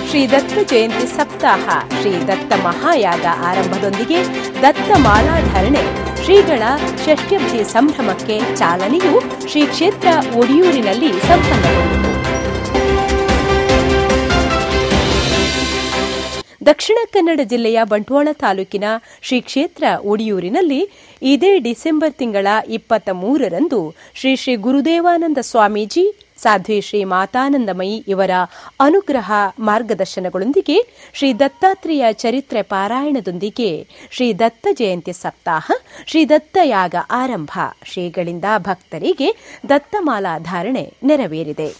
ಶ್ರೀ ದತ್ತ ಜಯಂತಿ ಸಪ್ತಾಹ ಶ್ರೀ ದತ್ತ ಮಹಾಯಾಗ ಆರಂಭದೊಂದಿಗೆ ದತ್ತ ಮಾಲಾಧಾರಣೆ ಶ್ರೀಗಳ ಷಷ್ಠ್ಯಬ್ಧಿ ಸಂಭ್ರಮಕ್ಕೆ ಚಾಲನೆಯು ಶ್ರೀ ಕ್ಷೇತ್ರ ಒಡಿಯೂರಿನಲ್ಲಿ ಸಂಪನ್ನಗೊಂಡಿತು ದಕ್ಷಿಣ ಕನ್ನಡ ಜಿಲ್ಲೆಯ ಬಂಟ್ವಾಳ ತಾಲೂಕಿನ ಶ್ರೀ ಕ್ಷೇತ್ರ ಒಡಿಯೂರಿನಲ್ಲಿ ಇದೇ ಡಿಸೆಂಬರ್ ತಿಂಗಳ ಇಪ್ಪತ್ತ ಮೂರರಂದು ಶ್ರೀ ಶ್ರೀ ಗುರುದೇವಾನಂದ ಸ್ವಾಮೀಜಿ ಸಾಧ್ವಿ ಶ್ರೀ ಮಾತಾನಂದಮಯಿ ಇವರ ಅನುಗ್ರಹ ಮಾರ್ಗದರ್ಶನಗಳೊಂದಿಗೆ ಶ್ರೀ ದತ್ತಾತ್ರೇಯ ಚರಿತ್ರೆ ಪಾರಾಯಣದೊಂದಿಗೆ ಶ್ರೀ ದತ್ತ ಜಯಂತಿ ಸಪ್ತಾಹ ಶ್ರೀ ದತ್ತ ಯಾಗ ಆರಂಭ ಶ್ರೀಗಳಿಂದ ಭಕ್ತರಿಗೆ ದತ್ತಮಾಲಾ ಧಾರಣೆ ನೆರವೇರಿದೆ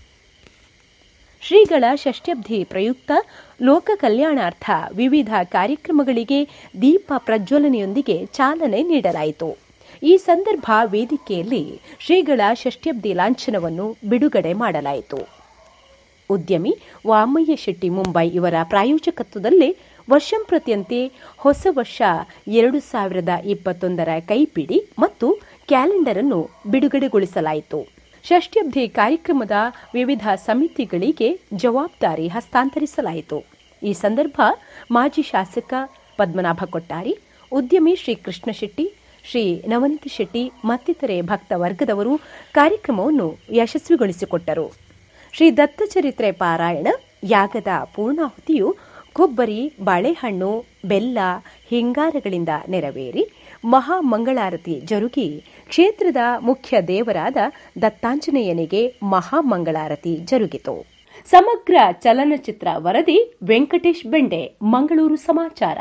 ಶ್ರೀಗಳ ಷಷ್ಠ್ಯಬ್ಧಿ ಪ್ರಯುಕ್ತ ಲೋಕ ಕಲ್ಯಾಣಾರ್ಥ ವಿವಿಧ ಕಾರ್ಯಕ್ರಮಗಳಿಗೆ ದೀಪ ಪ್ರಜ್ವಲನೆಯೊಂದಿಗೆ ಚಾಲನೆ ನೀಡಲಾಯಿತು ಈ ಸಂದರ್ಭ ವೇದಿಕೆಯಲ್ಲಿ ಶ್ರೀಗಳ ಷಷ್ಠ್ಯಬ್ಧಿ ಲಾಂಛನವನ್ನು ಬಿಡುಗಡೆ ಮಾಡಲಾಯಿತು ಉದ್ಯಮಿ ವಾಮಯ್ಯ ಶೆಟ್ಟಿ ಮುಂಬೈ ಇವರ ಪ್ರಾಯೋಜಕತ್ವದಲ್ಲೇ ವರ್ಷಂಪ್ರತಿಯಂತೆ ಹೊಸ ವರ್ಷ ಎರಡು ಸಾವಿರದ ಇಪ್ಪತ್ತೊಂದರ ಕೈಪಿಡಿ ಮತ್ತು ಕ್ಯಾಲೆಂಡರ್ ಅನ್ನು ಬಿಡುಗಡೆಗೊಳಿಸಲಾಯಿತು ಷಷ್ಠ್ಯಬ್ಧಿ ಕಾರ್ಯಕ್ರಮದ ವಿವಿಧ ಸಮಿತಿಗಳಿಗೆ ಜವಾಬ್ದಾರಿ ಹಸ್ತಾಂತರಿಸಲಾಯಿತು ಈ ಸಂದರ್ಭ ಮಾಜಿ ಶಾಸಕ ಪದ್ಮನಾಭ ಕೊಟ್ಟಾರಿ ಉದ್ಯಮಿ ಶ್ರೀ ಕೃಷ್ಣ ಶೆಟ್ಟಿ ಶ್ರೀ ನವನೀತ್ ಶೆಟ್ಟಿ ಮತ್ತಿತರೆ ಭಕ್ತ ವರ್ಗದವರು ಕಾರ್ಯಕ್ರಮವನ್ನು ಯಶಸ್ವಿಗೊಳಿಸಿಕೊಟ್ಟರು ಶ್ರೀ ದತ್ತಚರಿತ್ರೆ ಪಾರಾಯಣ ಯಾಗದ ಪೂರ್ಣಾಹುತಿಯು ಕೊಬ್ಬರಿ ಬಾಳೆಹಣ್ಣು ಬೆಲ್ಲ ಹಿಂಗಾರಗಳಿಂದ ನೆರವೇರಿ ಮಹಾಮಂಗಳಾರತಿ ಜರುಗಿ ಕ್ಷೇತ್ರದ ಮುಖ್ಯ ದೇವರಾದ ದತ್ತಾಂಜನೇಯನಿಗೆ ಮಹಾಮಂಗಳಾರತಿ ಜರುಗಿತು ಸಮಗ್ರ ಚಲನಚಿತ್ರ ವರದಿ ವೆಂಕಟೇಶ್ ಬೆಂಡೆ ಮಂಗಳೂರು ಸಮಾಚಾರ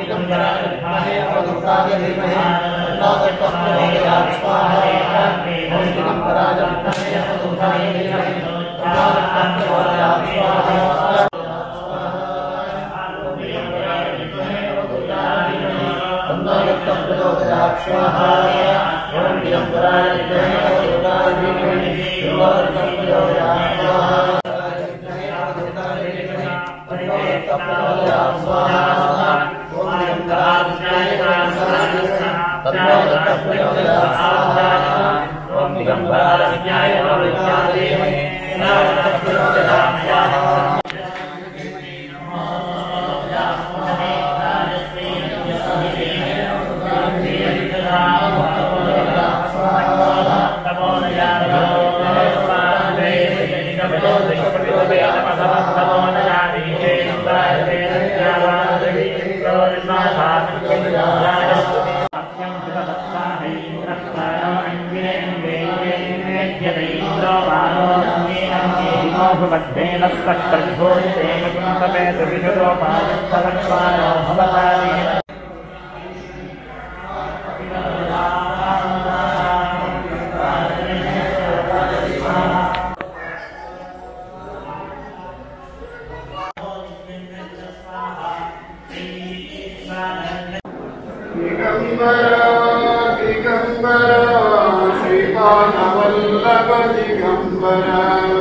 भवतानि दिगम्बरा दिगम्बरा श्रीपादवल्लभ दिगम्बरा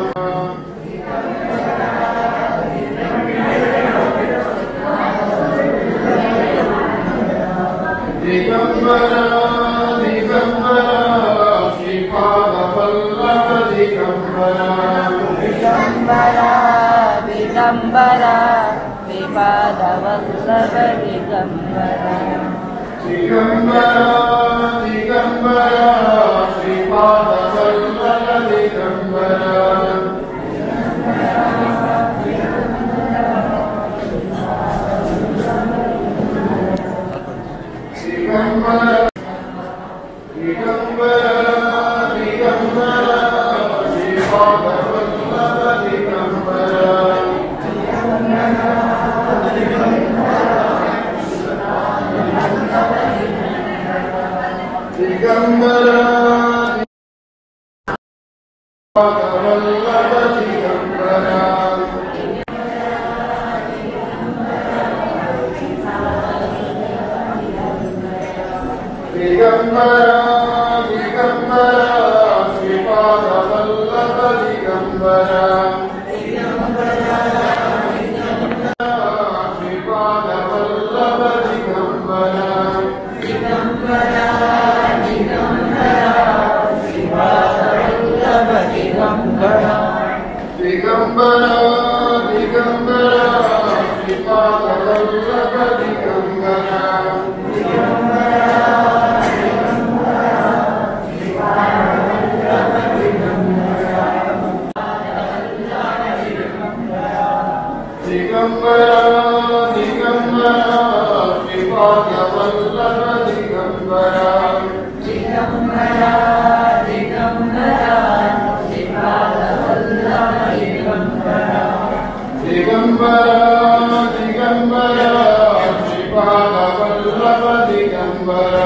दिगम्बरा दिगम्बरा श्रीपादवल्लभ दिगम्बरा दिगम्बरा दिगम्बरा विपादवल्लभ दिगम्बरा दिगम्बरा दिगम्बरा श्रीपादवल्लभ दिगम्बरा दिगम्बरा दिगम्बरा दिगम्बरा श्रीपादवल्लभ दिगम्बरा दिगम्बरा वल्लभ दिगम्बरा दिगम्बरा दिगम्बरा श्रीपाद वल्लभ दिगम्बरा श्रीपाद वल्लभ दिगम्बरा दिगम्बरा दिगम्बरा श्रीपाद वल्लभ दिगम्बरा दिगम्बरा दिगम्बरा श्रीपाद वल्लभ दिगम्बरा दिगम्बरा दिगम्बरा श्रीपाद वल्लभ दिगम्बरा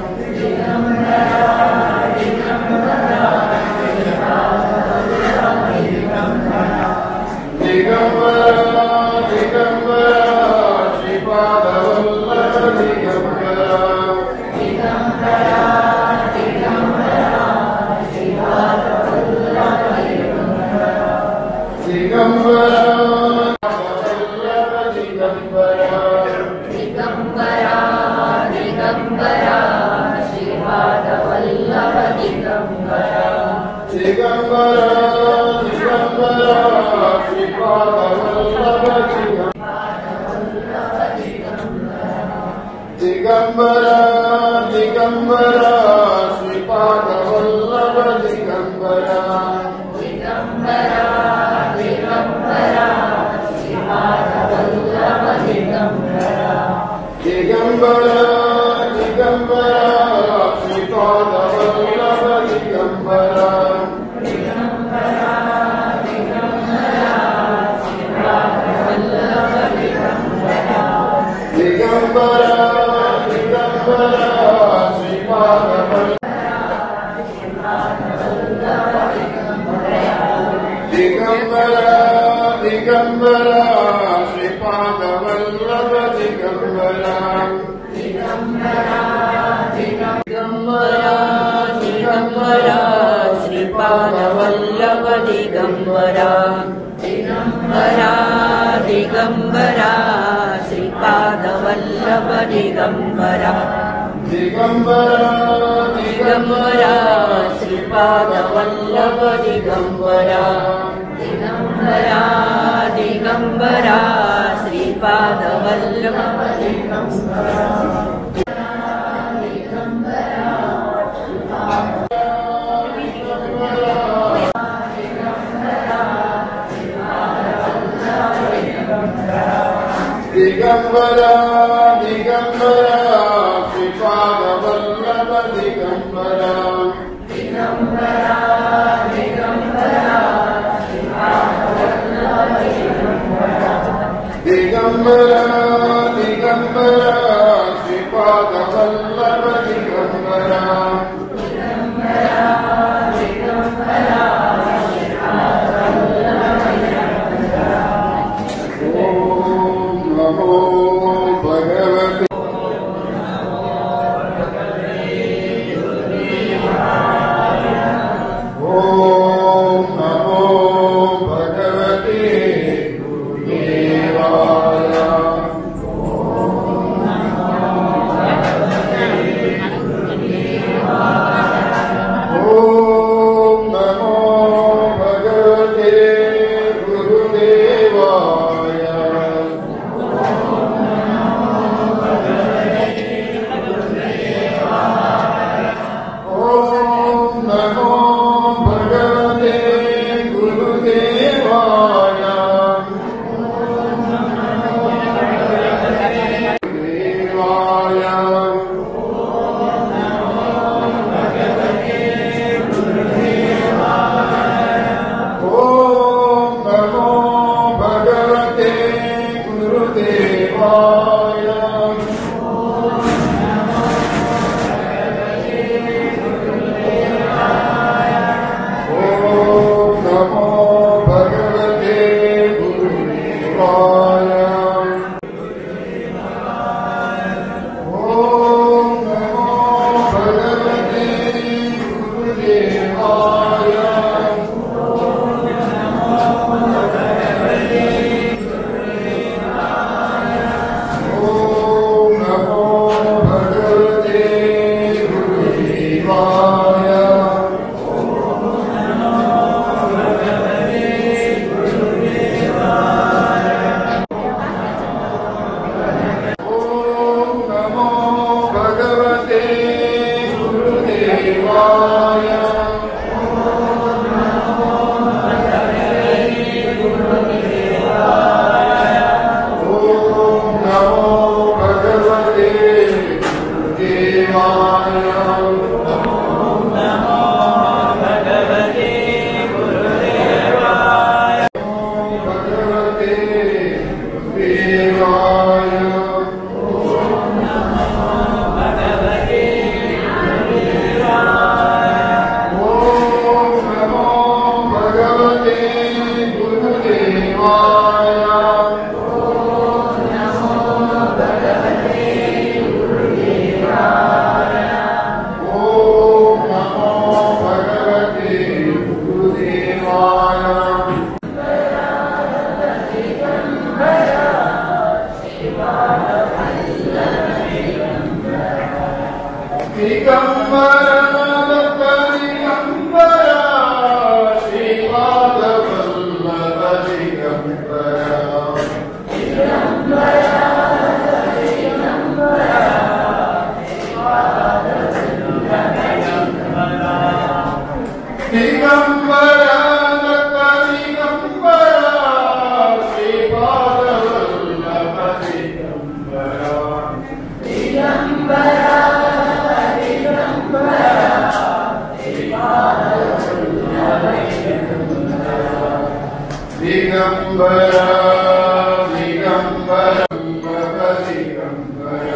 दिगम्बरा दिगम्बरा श्रीपाद वल्लभ दिगम्बरा दिगम्बरा वल्लभ दिगम्बरा दिगम्बरा दिगम्बरा श्रीपादवल्लभ दिगम्बरा दिगम्बरा दिगम्बरा श्रीपाद वल्लभ दिगम्बरा दिगम्बरा दिगम्बरा श्रीपाद वल्लभ दिगम्बरा दिगम्बरा दिगम्बरा श्रीपाद वल्लभ दिगम्बरा दिगम्बरा ದಿಗಂಬರ ದಿಗಂಬರ ಶ್ರೀಪಾದವಲ್ಲ ದಿಗಂಬರ ದಿಗಂಬರ ಶ್ರೀಪಾದವಲ್ಲಭ ದಿಗಂಬರ ದಿಗಂಬರ ದಿಗಂಬರ ಶ್ರೀಪಾದವಲ್ಲಭ ದಿಗಂಬರ ದಿಗಂಬರ ದಿಗಂಬರ ಶ್ರೀಪಾದವಲ್ಲಭ ದಿಗಂಬರ ದಿಗಂಬರ ದಿಗಂಬರ ಶ್ರೀಪಾದವಲ್ಲಭ ದಿಗಂಬರ ದಿಗಂಬರ ದಿಗಂಬರ ಶ್ರೀಪಾದವಲ್ಲಭ ದಿಗಂಬರ ದಿಗಂಬರ ಶ್ರೀಪಾದವಲ್ಲಭ ದಿಗಂಬರ ದಿಗಂಬರ ದಿಗಂಬರ ಶ್ರೀಪಾದವಲ್ಲಭ ದಿಗಂಬರ ಓಂ ನಮೋ ಭಗವತಿ ಓಂ ನಮೋ ಭಗವತಿ ಗುರುದೇವಾಯ ಓಂ ನಮೋ ಭಗವತೆ ಗುರುದೇವಾಯ ಓಂ ನಮೋ ಭಗವತೆ ಗುರುದೇವಾಯ ದೇವಾಯ ಓಂ ನಮೋ ಭಗವತೆ ಗುರುದೇವಾಯ ಓಂ ನಮೋ ಭಗವತೆ ಗುರುದೇವಾಯ ಓಂ ನಮೋ ಭಗವತೆ ಗುರುದೇವಾಯ ಓಂ ನಮೋ ಭಗವತೆ ಗುರುದೇವಾಯ ಓಂ ನಮೋ ಭಗವತೆ ಗುರುದೇವಾಯ ಓಂ ನಮೋ ಭಗವತೆ ಗುರುದೇವಾಯ ಓಂ ಭಗವತೆ ಗುರುದೇವಾಯ ಓಂ ನಮೋ ಭಗವತೆ ಗುರುದೇವಾಯ ಓಂ ನಮೋ ಭಗವತೆ ಗುರುದೇವಾಯ ದಿಗಂಬರ ದಿಗಂಬರ ಶ್ರೀಪಾದ ವಲ್ಲಭ ದಿಗಂಬರ ದಿಗಂಬರ ದಿಗಂಬರ ಶ್ರೀಪಾದ ವಲ್ಲಭ ದಿಗಂಬರ ದಿಗಂಬರ ದಿಗಂಬರ ದಿಗಂಬರ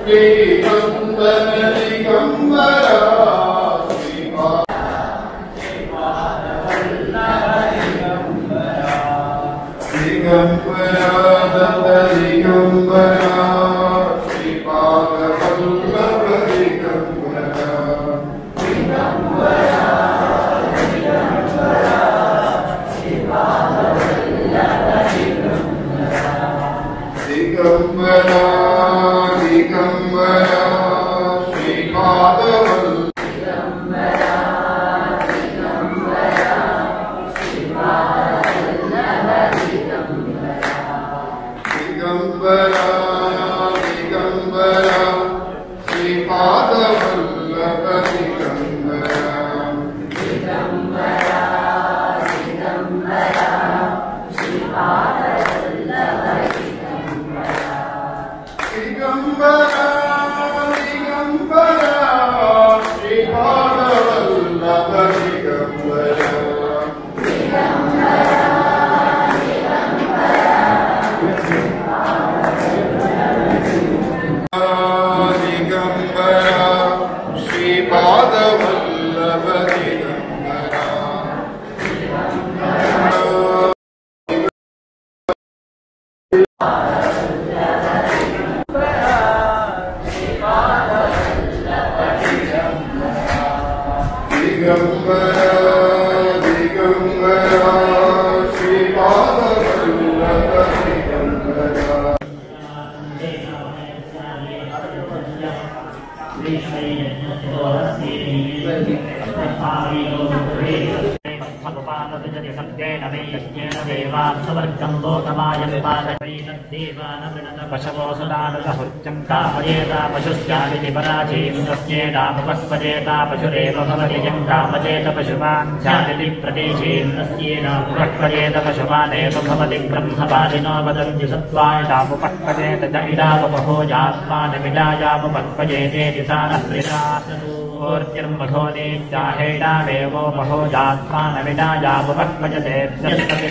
ಶ್ರೀನಂದನ ದಿಗಂಬರ ಶ್ರೀಪಾ ದಿಗಂಬರ ದತ್ತ ದಿಗಂಬರ ಶ್ರೀಪಾದ ವಲ್ಲಭ ದಿಗಂಬರ ದಿಗಂಬರ ದಿಗಂಬರ ಶ್ರೀಪಾದ ವಲ್ಲಭ ದಿಗಂಬರ ದಿಗಂಬರ ಶ್ರೀಪಾದ ವಲ್ಲಭ ದಿಗಂಬರ ದಿಗಂಬರ ದಿಗಂಬರ ಶ್ರೀಪಾದ ವಲ್ಲಭ ದಿಗಂಬರ ದಿಗಂಬರ ಶ್ರೀಪಾದ ವಲ್ಲಭ ದಿಗಂಬರ ದಿಗಂಬರ ದಿಗಂಬರ ಶ್ರೀಪಾದ ವಲ್ಲಭ ದಿಗಂಬರ पशुस्यादिति पराचीन्द्रस्येदामुपस्पदेता पशुरेव भवति यं रामचेत पशुमान् स्यादिति प्रतीचीन्द्रस्येदामुपस्पदेत पशुमानेव भवति ब्रह्मवादिनो वदन्ति सत्त्वायदामुपस्पदेत च इडामुपभोजात्मानमिडायामुपस्पदेतेति सा नः प्रिदासोर्तिर्मघोदेत्याहेडावेवो महोजात्मानमिडायामुपस्पजते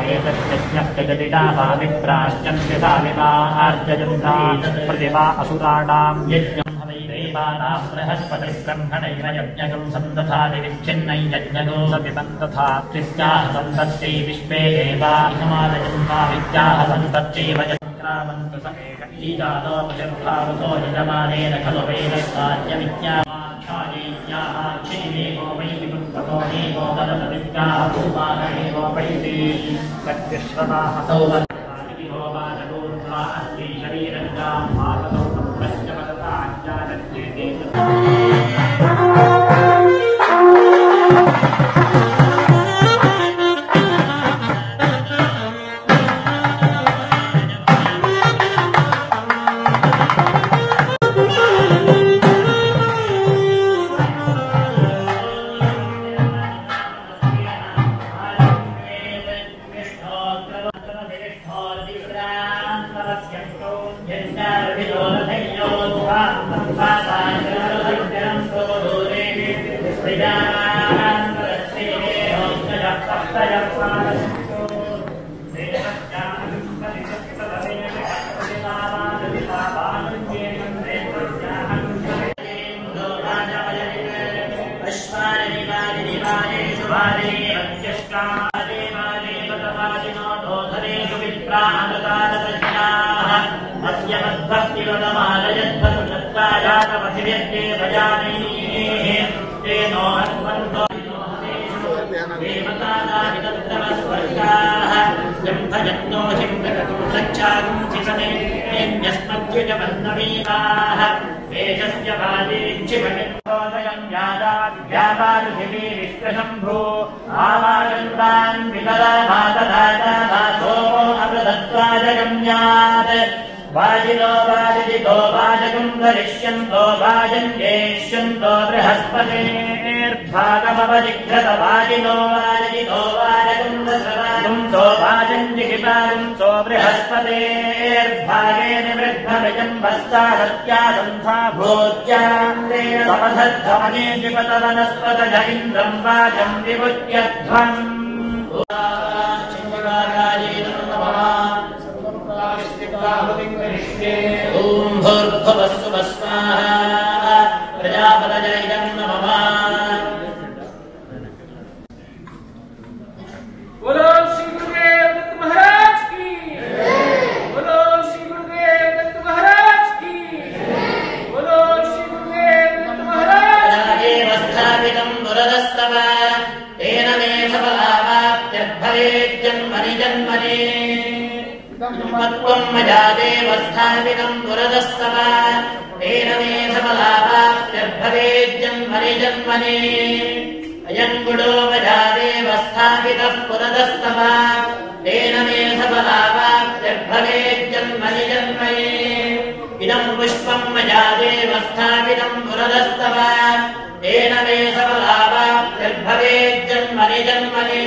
मपानेतस्यस्यजदिडाभाविप्राश्चन्त्य सा विवाहार्जयन्ता प्रतिभा असुराणाम् यज्ञम् देवानां बृहस्पतिः ब्रह्मणैव यज्ञकम् सन्दधाति विच्छिन्नै यज्ञगो सपिबन् तथा त्रित्याह सन्तत्यै विश्वे देवाहमादयन्ता विद्याः सन्तत्यैव यत्रावन्तु स एक ईजातोपशर्भावतो यजमानेन खलु वेदस्ताज्यविद्यामाख्यायेत्याः क्षितिदेवो वै विपुत्पतो देवो वदत विद्याः भूमानमेवो वैति सत्यश्रवाः सौवर्णादिविभो वाचगोर्ध्वा अस्ति शरीरङ्गां माततो तस्य वदताज्ञानत्येते न्यस्मद्युजबन्धवीताः वेशस्य बालेच्छिवनिर्बोधयम् व्यापारुशिवी विश्वशम्भो आवाचन्दान् विकलमातदासोमो अमृतत्वाजगम्यात् वाजिनो वाजितो वाजकम् करिष्यन्तो वाजन्येष्यन्तो बृहस्पतेर्भागमवजिघ्रत वाजिनो वाजितो वाजकम् दशवागम् सो वाजन्यिपागम् सो बृहस्पतेर्भागे निवृद्धमिजम् वस्ता सत्या सन्था भोज्यान्तेन समधद्धमने विपतवनस्पत ज इन्द्रम् वाजम् विमुच्यध्वम् ॐ भूर्भुवस्सु स्वाहा प्रजापतय इदं नमः बोलो श्री गुरुदेव दत्त महाराज की बोलो श्री गुरुदेव दत्त महाराज की बोलो श्री गुरुदेव दत्त महाराज राजेव स्थापितं पुरदस्तव तेन मे सफलावाप्त्यर्भवेज्जन्मनि जन्मनि त्वं मया देव स्थापितं पुरदस्तव तेन मे सफलावाप्त्यर्भवेज्जन्मनि जन्मनि अयम् गुडो मया देव स्थापितः पुरदस्तव तेन मे सफलावाप्त्यर्भवेज्जन्मनि जन्मनि इदम् पुष्पम् मया देव स्थापितम् पुरदस्तव तेन मे सफलावाप्तिर्भवेज्जन्मनि जन्मनि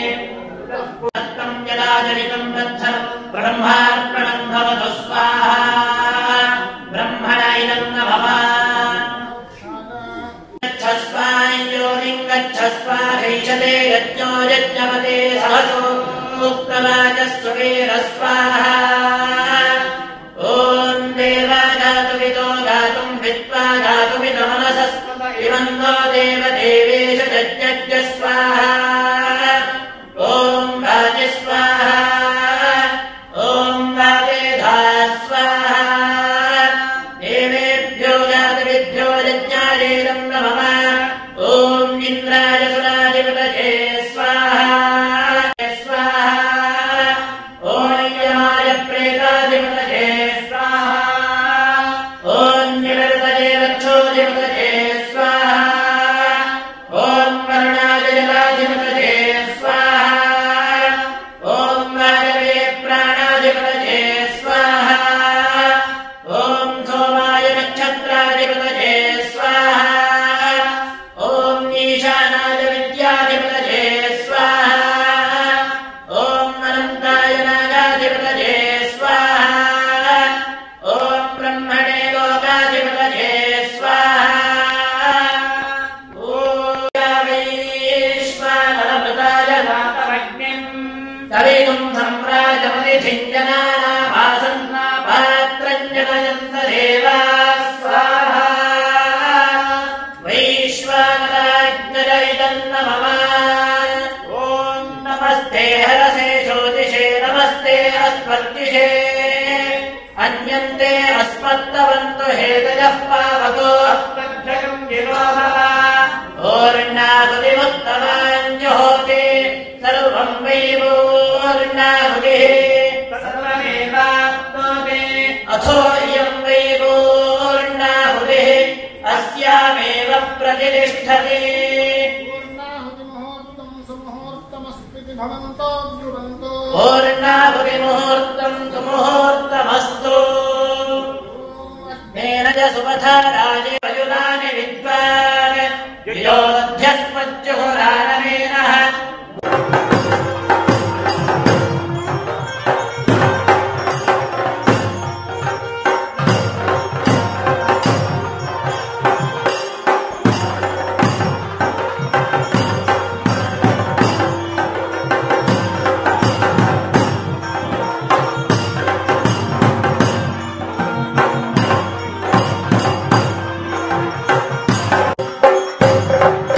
पुनस्तम् यदा जनितम् तच्छ ब्रह्मार्पणम् भवतु स्वाहा ब्रह्मण इदम् न भवान् गच्छ स्वायोनिम् गच्छ स्वाहैषते यज्ञो यज्ञपते सहसो मुक्तवाचस्तु वीरस्वाहा ॐ देवा गातुमितो गातुम् विद्वा गातुमितो मनसस्मत इमन्दो देवदेवेश यज्ञज्ञ स्वाहा ॐ वाजि स्वाहा ॐ वादेधा स्वाहा देवेभ्यो जातविभ्यो यज्ञायेदम् नमः ॐ इन्द्राय सुराधिपतये स्वाहा स्वाहा ॐ यमाय प्रेताधिपतये स्वाहा ॐ निरतये रक्षोधिपतये स्वाहा ॐ वर्णाय जलाधिपतये स्वाहा ॐ वायवे प्राणाधिपतये स्वाहा ॐ सोमाय नक्षत्राधिपतये स्वाहा ॐ ईशानाय विद्याधिपतये स्वाहा ॐ अनन्ताय नागाधिपतये स्वाहा ॐ ब्रह्मणे लोकाधिपतये स्वाहा ॐ वैश्वानरमृताय मातरग्निम् कवितुम् सम्प्राजमनिषिञ्जनानाभासन्ना पात्रञ्जनयन्त देवा स्वाहा वैश्वानराज्ञय इदम् नमः ॐ नमस्ते हरसे ज्योतिषे नमस्ते अस्मद्दिशे अन्यन्ते अस्मत्तवन्तु हेतयः पावतो अस्मद्भ्यगम् विलोभः ओर्णाहुतिमुत्तमाञ्जुहोति सर्वम् वै वोर्णाहुतिः सर्वमेवाप्नोति अथो इयम् वै वोर्णाहुतिः अस्यामेव प्रतिष्ठति पूर्णाहुतिमुहूर्तम् सुमुहूर्तमस्मिति भवन्तो ब्रुवन्तो पूर्णाहुतिमुहूर्तम् सुमुहूर्तमस्तु तेन च सुपथा राजे वयुनानि विद्वान् युयोध्यस्मज्जुहुरानमेनः ॐ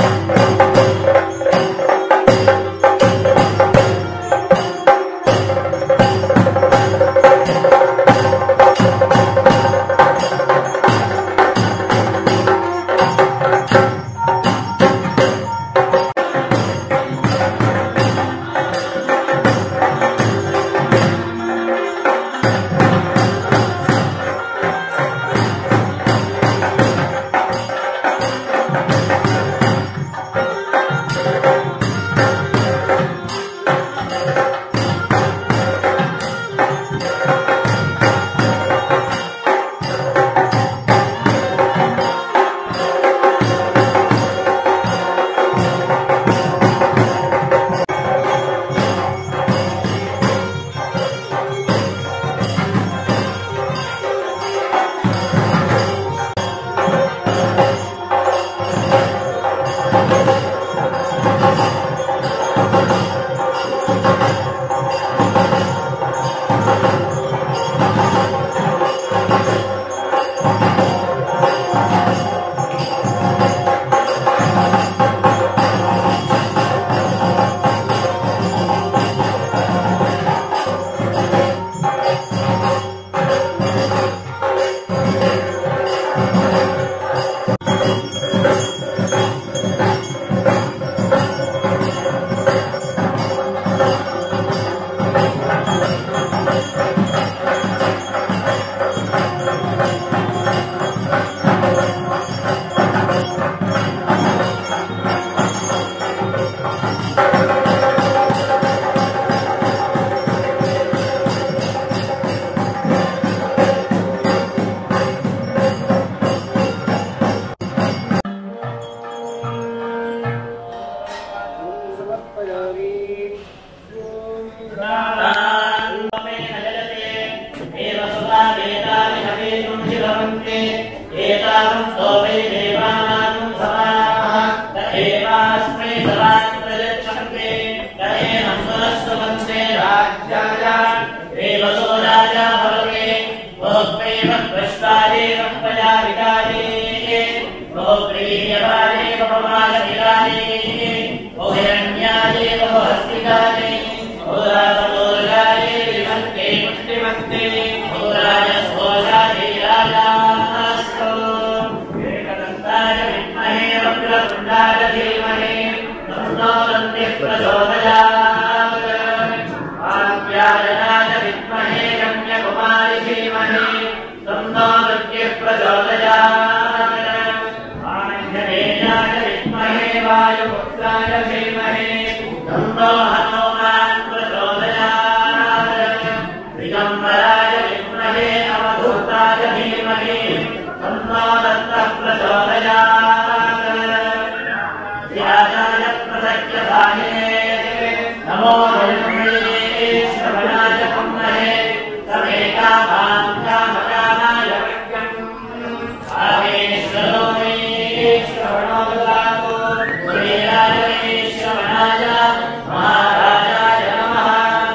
तो वै देवानां समाः त एवास्मै सवान् प्रयच्छन्ते त एनं वनस्वन्ते राज्याय देवसो राजा भवते भोक्तैव पश्वादेव प्रजाविकारे भोक्तैर्यवादेव पमागविकारे ओहिरण्यादेव हस्तिकारे होरासमोर्गारे विभन्ते पुष्टिमन्ते होराजस्वोजादे राजास्तु एकदन्ताय विद्महे वक्रतुण्डाय धीमहि तन्नो दन्तिः प्रचोदयात् आज्ञायनाय विद्महे रम्यकुमारि धीमहि तन्नो दन्तिः प्रचोदयात् आनन्दवेदाय विद्महे वायुपुत्राय धीमहि तन्नो हनुमान् प्रचोदयात् दिगम्बराय विद्महे अवधूताय धीमहि तन्नो दत्तः प्रचोदयात् ध्यानाय प्रसख्यधाये नमो वयम्ये श्रवणाय कुम्महे तमेकामां कामकामाय विज्ञम् आवेश्वरो मे श्रवणो ददातु प्रियाय मे श्रवणाय महाराजाय नमः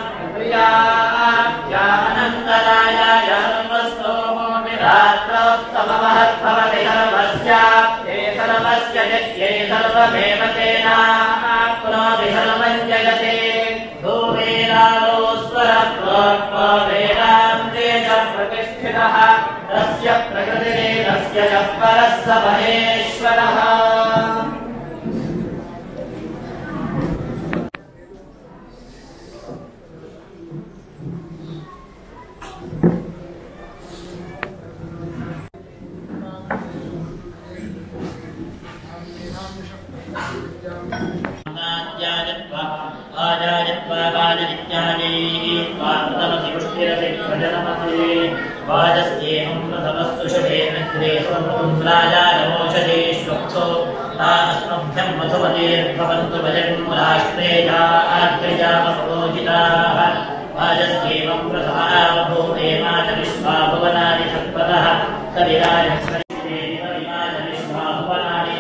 प्रियानन्दराय जन्मस्तोमो विधात्रोत्तममहद्भवति सर्वस्य हे सर्वस्य यज्ञे सर्वमेव तेनाप्नोति सर्वं जगते धूमेरालोस्वरप्रोक्वेदान्ते च प्रतिष्ठितः तस्य प्रकृतिरे तस्य च परः स महेश्वरः वाजस्येहं प्रथमस्तु शुभेनग्रे स्वं राजानमोषधे श्वक्सो तास्मभ्यं मधुमतेर्भवन्तु भजन्मुराष्ट्रे जाग्रजामसोजिताः वाजस्येवं प्रथमावभूते माच विश्वा भुवनानि सत्पदः कविराज कविराज विश्वा भुवनानि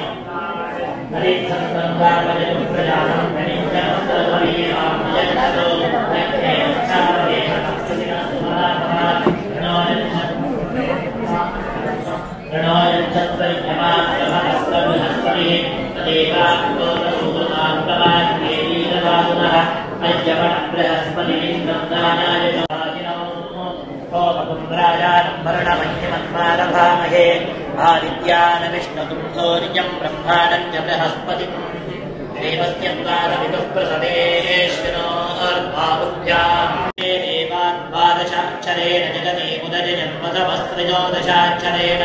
भरणमह्यमन्मारभामहे आदित्यानविष्णुतुं सौर्यम् ब्रह्माणम् च बृहस्पतिम् देवस्यन्तारविदुः प्रसवेश्विनोर्भावुभ्याम् देवान् द्वादशाक्षरेण जगति मुदजन्मतमस्त्रयोदशाक्षरेण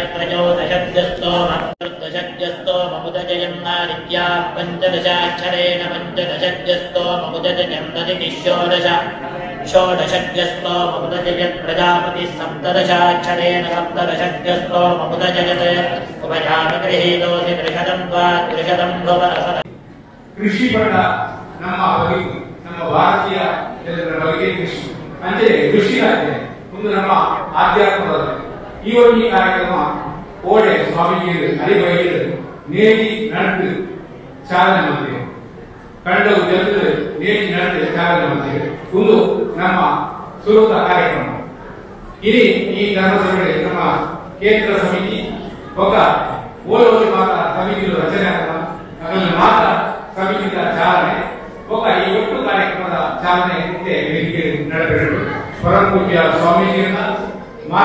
त्रयोदशद्यस्तोमदशद्यस्तोममुदजयम् आदित्याः पञ्चदशाक्षरेण पञ्चदशद्यस्तोममुदजयम् ददिति षोडश षोडशद्यस्तोममुदजयत् प्रजापतिः सप्तदशाक्षरेण सप्तदशद्यस्तोममुदजयत् उभयानुगृहीतोऽसि त्रिशतम् वा त्रिशतम् भुवनसद ಕೃಷಿ ಪಟ್ಟ ನಮ್ಮ ಬದುಕು ನಮ್ಮ ಭಾರತೀಯ ಜನರ ಬಗೆಗೆ ಕೃಷಿ ಅಂದ್ರೆ ಕೃಷಿ ಆಗಿದೆ ಒಂದು ನಮ್ಮ ಆಧ್ಯಾತ್ಮದ ಈ ಒಂದು ಈ ಕಾರ್ಯಕ್ರಮ ಓಡೆ ಸ್ವಾಮೀಜಿಯರು ಅರಿಬಗೆಯರು ನೇಡಿ ನಡೆದು ಚಾಲನೆ ಮಾಡಿದೆ ಕಂಡವು ಜನರು ನೇಡಿ ನಡೆದು ಚಾಲನೆ ಮಾಡಿದೆ ಒಂದು ನಮ್ಮ ಸುರೂಪ ಕಾರ್ಯಕ್ರಮ ಇಲ್ಲಿ ಈ ಧರ್ಮಸಭೆ ನಮ್ಮ ಕೇಂದ್ರ ಸಮಿತಿ ఒక ಓಲೋಲಿ ಮಾತ ಸಮಿತಿಗಳು ರಚನೆ ಆದ ಅದರಲ್ಲಿ ಮಾತ್ರ ಸಮಿತಿಯ ಚಾಲನೆ ఒక ಈ ಒಟ್ಟು ಕಾರ್ಯಕ್ರಮದ ಚಾಲನೆ ಮುಂದೆ ವೇದಿಕೆ ನಡೆದಿರಲು ಪರಮ ಪೂಜ್ಯ ಸ್ವಾಮೀಜಿಯನ್ನ ಮಾ-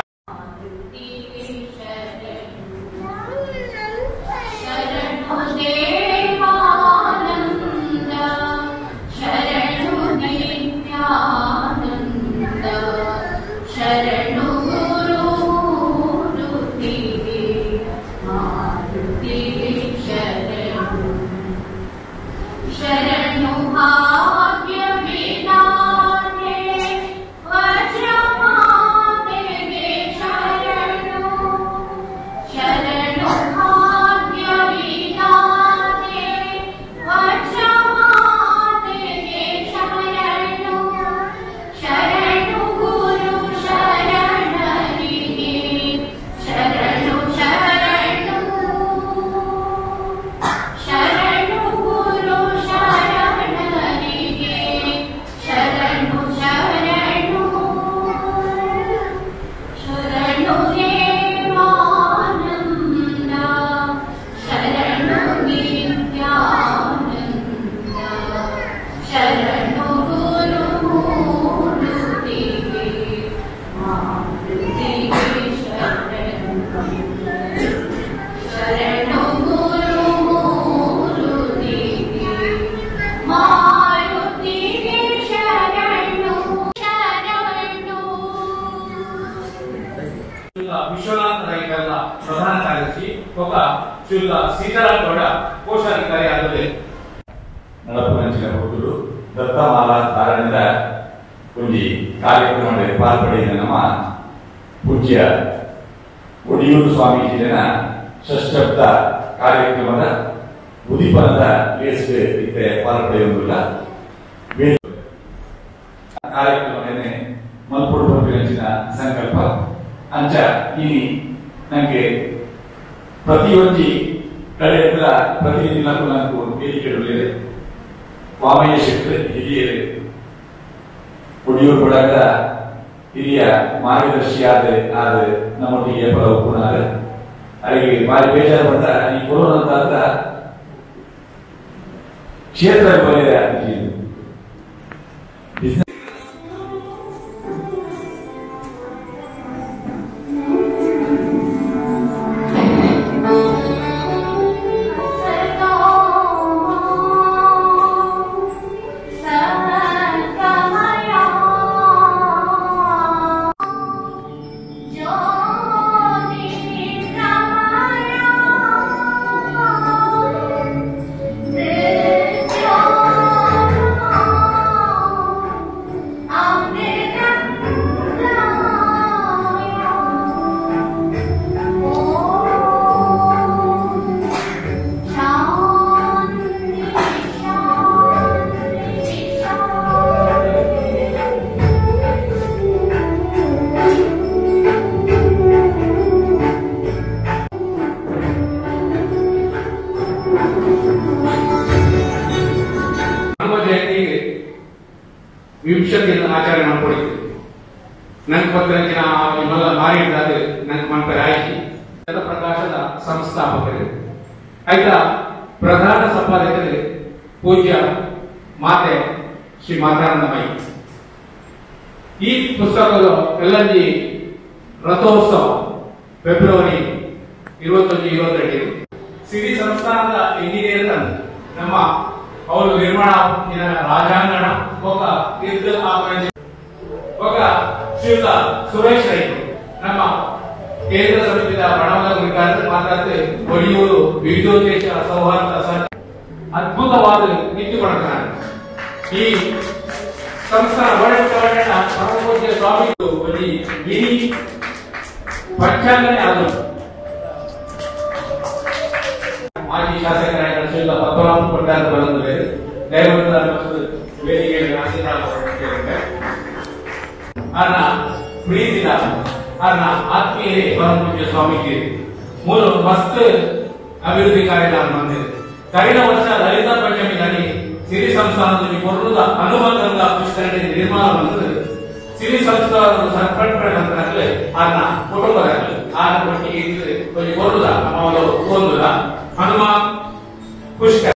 ಶರಣು ದೇವಾನಂದ ಶರಣು ನಿತ್ಯಾನಂದ ಶರಣು ಗುರುಮೂರ್ತಿ ಮಾರುತಿ ಶರಣು ಶರಣು ಭಾಗ್ಯ ವಿಧಾನೆ ವಜ್ರಮಾತೆಗೆ ಶರಣು ಶರಣು ಭಾಗ್ಯ ವಿಧಾನೆ ವಜ್ರಮಾತೆಗೆ ಶರಣು ಶರಣು ಗುರು ಶರಣರಿಗೆ ಶರಣು ಶರಣು ಶ್ರೀಯುತ ಸೀತಾರಾಮಗೌಡ ಕೋಶಾಧಿಕಾರಿ ಆಗಿದೆ ನಳಪುರಂಚಿನ ಹುಡುಗರು ದತ್ತಮಾಲಾ ಕಾರಣದ ಒಂದು ಕಾರ್ಯಕ್ರಮದ ಪಾಲ್ಪಡಿದ ನಮ್ಮ ಪೂಜ್ಯ ಒಡಿಯೂರು ಸ್ವಾಮೀಜಿನ ಷಷ್ಠಬ್ದ ಕಾರ್ಯಕ್ರಮದ ಉದಿಪನದ ಲೇಸ್ಗೆ ಇತ್ತೆ ಪಾಲ್ಪಡೆಯುವುದಿಲ್ಲ ಕಾರ್ಯಕ್ರಮನೇ ಮಲ್ಪುಡು ಪಂಪಿನ ಸಂಕಲ್ಪ ಅಂಚ ಇನಿ ನಂಗೆ ಪ್ರತಿಯೊಂದು ಕಡೆಯಿಂದ ಪ್ರತಿನಿಧಿನಕ್ಕೂ ನನಗೂ ವೇದಿಕೆಗಳಿದೆ ವಾಮಯ್ಯ ಶೆಟ್ಟರ್ ಹಿರಿಯರು ಒಡಿಯೂರು ಬಡಾಗ ಹಿರಿಯ ಮಾರ್ಗದರ್ಶಿಯಾದ ಆದ ನಮ್ಮೊಟ್ಟಿಗೆ ಪರ ಒಪ್ಪುನಾದ ಅವರಿಗೆ ಭಾರಿ ಬೇಜಾರು ಪಟ್ಟ ಈ ಕೊರೋನಾ ಅಂತ ಕ್ಷೇತ್ರ ಬರೆಯ ಹನುಮ ಜಯಂತಿಗೆ ವಿಂಶತಿಯನ್ನು ಆಚರಣೆ ಮಾಡ್ಕೊಡಿದ್ವಿ ನಂಗೆ ಪತ್ರಂಚಿನ ನಿಮ್ಮೆಲ್ಲ ಮಾರಿದ್ದಾದ ನಂಗೆ ಮನ್ಪರಾಯಿಸಿ ಪ್ರಕಾಶದ ಸಂಸ್ಥಾಪಕರು ಆಯ್ತಾ ಪ್ರಧಾನ ಸಂಪಾದಕರು ಪೂಜ್ಯ ಮಾತೆ ಶ್ರೀ ಮಾತಾನಂದಮಯಿ ಈ ಪುಸ್ತಕದ ಎಲ್ಲಂಜಿ ರಥೋತ್ಸವ ಫೆಬ್ರವರಿ ಇರುವತ್ತೊಂದು ಇರುವತ್ತೆರಡು ಸಿರಿ ಸಂಸ್ಥಾನದ ಇಂಜಿನಿಯರ್ ತಂದು ನಮ್ಮ ಅವರು ನಿರ್ಮಾಣ ಮಾಡಿದ ರಾಜಾಂಗಣ ఒక ತೀರ್ಥ ಆಪರೇಷನ್ ఒక ಶ್ರೀಯುತ ಸುರೇಶ್ ರೈ ನಮ್ಮ ಕೇಂದ್ರ ಸಮಿತಿಯ ಬಣವದ ಮುಖಾಂತರ ಮಾತಾಡ್ತೆ ಒಡಿಯೂರು ವಿವಿಧೋದ್ದೇಶ ಸೌಹಾರ್ದ ಸಂಘ ಅದ್ಭುತವಾದ ನಿಂತುಕೊಳ್ಳುತ್ತಾರೆ ಈ ಸಂಸ್ಥಾನ ಒಳಗೊಳ್ಳ ಪರಮಪೂಜ್ಯ ಸ್ವಾಮಿಗಳು ಒಂದು ಇಡೀ ಪಂಚಾಂಗನೇ ಆದರು ಮಾಜಿ ಶಾಸಕರಾದ ಶ್ರೀಯುತ ಪದ್ಮನಾಭ ಕೊಟ್ಟಾರ ಬಂದರೆ ದಯವಿಟ್ಟು ಮತ್ತು ವೇದಿಕೆಯಲ್ಲಿ ಆಶೀರ್ವಾದ ಅನ್ನ ಪ್ರೀತಿದ ಅನ್ನ ಆತ್ಮೀಯರೇ ಪರಮಪೂಜ್ಯ ಸ್ವಾಮೀಜಿ ಮೂರು ಮಸ್ತ್ ಅಭಿವೃದ್ಧಿ ಕಾರ್ಯಕ್ರಮ ಬಂದಿದೆ ಕಳೆದ ವರ್ಷ ಲಲಿತಾ ಪಂಚಮಿನಲ್ಲಿ ಸಿರಿ ಸಂಸ್ಥಾನದಲ್ಲಿ ಕೊರಲದ ಹನುಮಂತಂಗ ಪುಷ್ಕರಣಿ ನಿರ್ಮಾಣ ಬಂದದ್ದು ಸಿರಿ ಸಂಸ್ಥಾನದ ಸರ್ಪಂಚ ನಂತರಕ್ಕೆ ಅನ್ನ ಕುಟುಂಬದಲ್ಲಿ ಆನ ಒಟ್ಟಿಗೆ ಇದ್ರೆ ಒಂದು ಕೊರಲದ ಅವಳು ಒಂದುದ ಹನುಮ ಪುಷ್ಕರ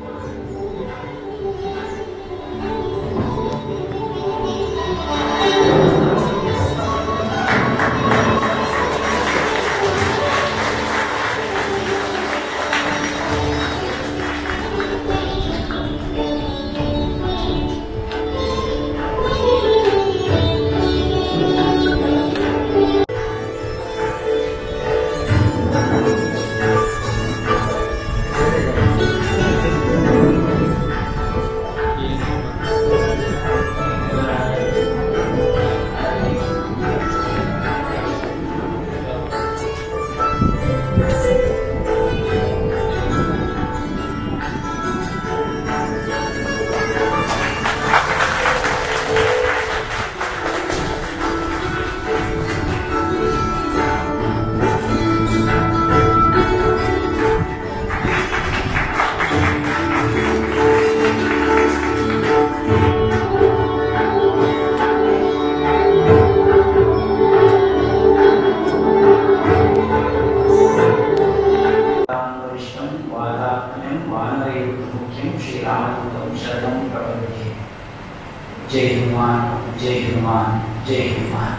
विष्णुं वादात्म्यं वानरयुक्तमुख्यं श्रीरामदूतं शरणं प्रपद्ये जय हनुमान जय हनुमान जय हनुमान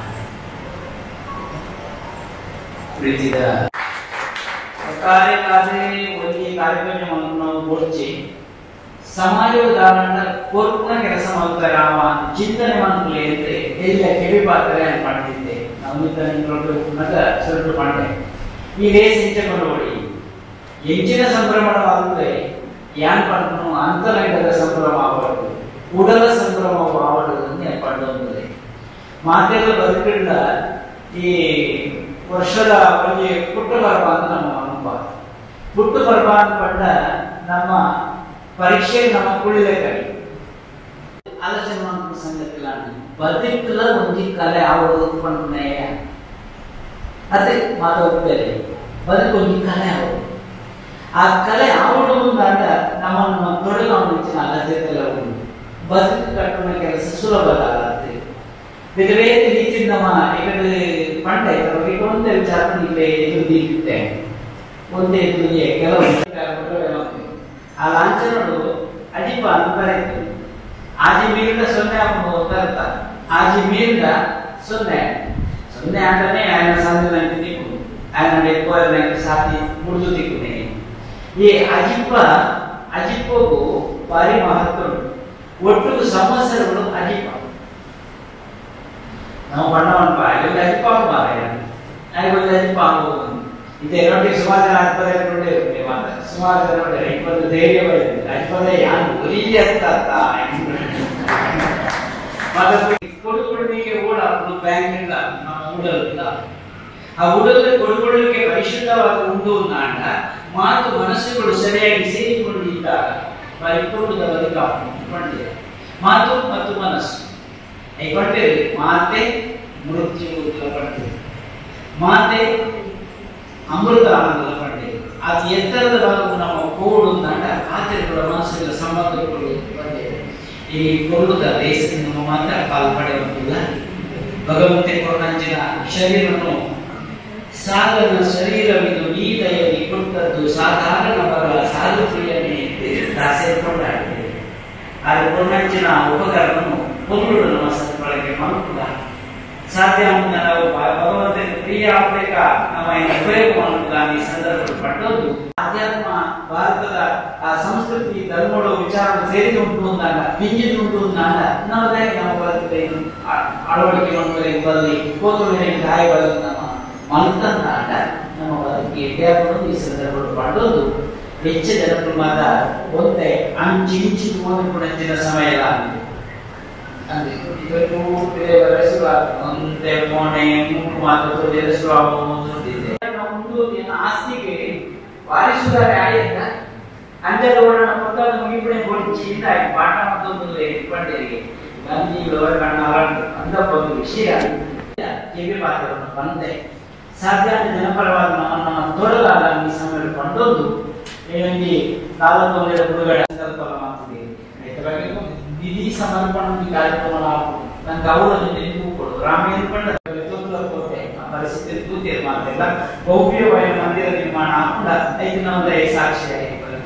ಪ್ರೀತಿದ ಕಾರ್ಯಕ್ಕಾದ್ರೆ ಒಂದು ಕಾರ್ಯಕ್ರಮವನ್ನು ಕೊಡ್ಚಿ ಸಮಾಜೋದಾಹರಣ ಪೂರ್ಣ ಕೆಲಸ ಮಾಡ್ತಾರೆ ಅವ ಚಿಂತನೆ ಮಾಡ್ಲಿ ಅಂತ ಎಲ್ಲ ಕಿವಿ ಪಾತ್ರೆ ಮಾಡ್ತಿದ್ದೆ ನಾವು ಇಂಥ ಮಗ ಸ್ವಲ್ಪ ಮಾಡಿದೆ ಈ ರೇಸ್ ಇಂಚಕೊಂಡು ಓಡಿ ಹೆಚ್ಚಿನ ಸಂಭ್ರಮವಾದರೆ ಯಾನ್ ಪಣ್ಣು ಅಂತರಂಗದ ಸಂಭ್ರಮ ಆವಡು ಉಡಲ ಸಂಭ್ರಮವು ಆವಡದನ್ನು ಪಡ್ಡೊಂದಿದೆ ಮಾತೆಲ್ಲ ಬದುಕಿಂದ ಈ ವರ್ಷದ ಒಂದು ಪುಟ್ಟ ಬರ್ಬ ಅಂತ ನಮ್ಮ ಅನುಭವ ಪುಟ್ಟ ಬರ್ಬ ಅಂತ ಪಂಡ ನಮ್ಮ ಪರೀಕ್ಷೆ ನಮ್ಮ ಕುಳ್ಳಿಲೆ ಕೈ ಆಲೋಚನೆ ಮಾಡ್ಕೊಂಡು ಸಂಗತಿಲ್ಲ ಬದುಕಲ ಒಂಜಿ ಕಲೆ ಆವಡು ಪಂಡನೆ ಅದೇ ಮಾತಾಡ್ತಾರೆ ಬದುಕು ಒಂಜಿ ಕಲೆ ಆವಡು ಆ ಕಲೆ ಆವಡು ಅಂದಾಗ ನಮ್ಮನ್ನು ತೊಡಗ ಮುಂಚಿನ ಅಗತ್ಯತೆಲ್ಲ ಉಂಟು ಬದುಕು ಕಟ್ಟುವ ಕೆಲಸ ಸುಲಭದ ಆಗತ್ತೆ ಬೇರೆ ಬೇರೆ ರೀತಿ ನಮ್ಮ ಇಕಡೆ ಪಂಡ ಇದ್ದಾರೆ ಒಂದೇ ವಿಚಾರ ಇಲ್ಲೇ ಎದುರು ದೀಪಿತ್ತೆ ಒಂದೇ ದುನಿಯೆ ಕೆಲವು ಆ ಲಾಂಛನಗಳು ಅಜಿಪ ಅಂತ ಬರೆಯಿತು ಆಜಿ ಮೀರಿದ ಸೊನ್ನೆ ಅವನು ತರ್ತ ಆಜಿ ಮೀರಿದ ಸೊನ್ನೆ ಸೊನ್ನೆ ಅಂತಾನೆ ఆయన సందులంటే నీకు ఆయన ఎక్కువ నాకు సాటి ముడుదు దిక్కునే ఈ అజిప్ప అజిప్పకు భారీ మహత్వం ಒಟ್ಟು ಸಂವತ್ಸರಗಳು ಅಜಿಪ ನಾವು ಬಣ್ಣವನ್ನು ಬಾಯಿಗೆ ಅಜಿಪ ಬಾಯ ಒಂದು ಅಜಿಪ ಆಗೋದು ಇದೆ ನೋಡಿ ಸುಮಾರು ಜನ ಅಜ್ಪದ ನೋಡೇ ಇರುತ್ತೆ ಮಾತ್ರ ಸುಮಾರು ಜನ ನೋಡಿ ಇಪ್ಪತ್ತು ಧೈರ್ಯ ಬರ್ತದೆ ಅಜ್ಪದ ಯಾರು ಬರೀ ಅಂತ ಮತ್ತೆ ಕೊಡುಕೊಳ್ಳಿಕ್ಕೆ ಓಡ ಬ್ಯಾಂಕಿಂದ ಉಡಲಿಲ್ಲ ಆ ಉಡಲು ಕೊಡುಕೊಳ್ಳಿಕ್ಕೆ ಪರಿಶುದ್ಧವಾದ ಉಂಡು ನಾಡ ಮಾತು ಮನಸ್ಸುಗಳು ಸರಿಯಾಗಿ ಸೇರಿಕೊಂಡಿದ್ದಾಗ ಪರಿಪೂರ್ಣದ ಬದುಕಾಗಿದೆ ಮಾತು ಮತ್ತು ಮನಸ್ಸು ಹೇಗೊಂಡಿರಿ ಮಾತೆ ಮೃತ್ಯು ಪಡ್ತೀವಿ ಮಾತೆ ಅಮೃತ ಆನಂದ ಪಡ್ತೀವಿ ಅದು ಎತ್ತರದ ಭಾಗವು ನಮ್ಮ ಕೋಡು ದಂಡ ಆಚರಣೆಗಳ ಮನಸ್ಸುಗಳ ಸಂಬಂಧಗಳು ಬಂದಿದೆ ಈ ಕೊಡುದ ದೇಶದಿಂದ ನಮ್ಮ ಮಾತ್ರ ಪಾಲು ಪಡೆಯುವುದಿಲ್ಲ ಭಗವಂತೆ ಕೊರಂಚಿನ ಶರೀರವನ್ನು ಸಾಧನ ಶರೀರವಿದು ಈ ದಯವಿ ಕೊಟ್ಟದ್ದು ಸಾಧಾರಣ ಬರಲ ಸಾಧು ಪ್ರಿಯನೇ ಸೇರ್ಕೊಂಡಾಗಿದೆ ಆದರೆ ಕೊರಂಚಿನ ಉಪಕರಣವನ್ನು ಪೊಂದುಡು ನಮ್ಮ ಸತ್ಪಳಕ್ಕೆ ಮಾಡುವುದ ಸಾಧ್ಯ ಅಂತ ನಾವು ಭಗವಂತನ ಪ್ರಿಯ ಆಗ್ಬೇಕ ನಮ್ಮ ಇನ್ನು ಉಪಯೋಗ ಮಾಡುವುದ ಈ ಸಂದರ್ಭ ಪಟ್ಟದ್ದು ಆಧ್ಯಾತ್ಮ ಭಾರತದ ಆ ಸಂಸ್ಕೃತಿ ಧರ್ಮಗಳು ವಿಚಾರ ಸೇರಿ ಉಂಟು ಅಂದಾಗ ಹಿಂಜಿದು ಉಂಟು ಅಂದಾಗ ನಮ್ಮದೇ ನಮ್ಮ ಬದುಕಿಗೆ ಅಳವಡಿಕೆ ಮಾಡುವುದರಿಂದ ಬರಲಿ ಕೋತುಳಿನ ಗಾಯಗಳನ್ನು ನಮ್ಮ ಮಲ್ತಂದಾಗ ನಮ್ಮ ಬದುಕಿಗೆ ಇಟ್ಟಾಕೊಂಡು ಈ ಸಂದರ್ಭಗಳು ಪಟ್ಟದ್ದು ಹೆಚ್ಚು ಜನರು ಮಾತ್ರ ಒಂದೇ ಅಂಚಿಂಚು ಓದಿಕೊಂಡ ಸಮಯ ಆಗಿದೆ ಅಂದ್ರೆ ಇವತ್ತು ವಯಸ್ಸು ಒಂದೇ ಮೋಣೆ ಮೂರು ಮಾತು ಜನಿಸುವ ಮುಂದಿದೆ ಒಂದು ಆಸ್ತಿಗೆ ವಾರಿಸುತ್ತಾರೆ ಆಯ್ತ ಅಂಜದ ಓಡೋಣ ಪಕ್ಕ ಮುಗಿಪಣೆ ಕೊಡಿಚಿಂದ ಪಾಠ ಮತ್ತೊಂದು ಇಟ್ಕೊಂಡಿರಿಗೆ ಗಾಂಧಿಗಳವರ ಕಣ್ಣ ಅಂತ ಒಂದು ವಿಷಯ ಕಿವಿ ಮಾತನ್ನು ಬಂದೆ ಸಾಧ್ಯ ಜನಪರವಾದ ನಮ್ಮ ನಮ್ಮ ತೊಡಲಾದ ಈ ಸಮಯ ಕೊಂಡೊಂದು ಏನಿಗೆ ನಾಲ್ಕು ಬಿಡುಗಡೆ ಸಂಕಲ್ಪ ಮಾಡ್ತಿದೆ ವಿಧಿ ಸಮರ್ಪಣ ಕಾರ್ಯಕ್ರಮ ನಂಗೆ ಅವಳನ್ನು ನೆನಪು ಕೊಡು ರಾಮ ಏನ್ಕೊಂಡ ಪರಿಸ್ಥಿತಿ ಕೂತಿರ್ ಮಾತೆಲ್ಲ ಭವ್ಯವಾದ ಮಂದಿರ ನಿರ್ಮಾಣ ಕೂಡ ಐದು ನಮ್ಮದೇ ಸಾಕ್ಷಿಯಾಗಿ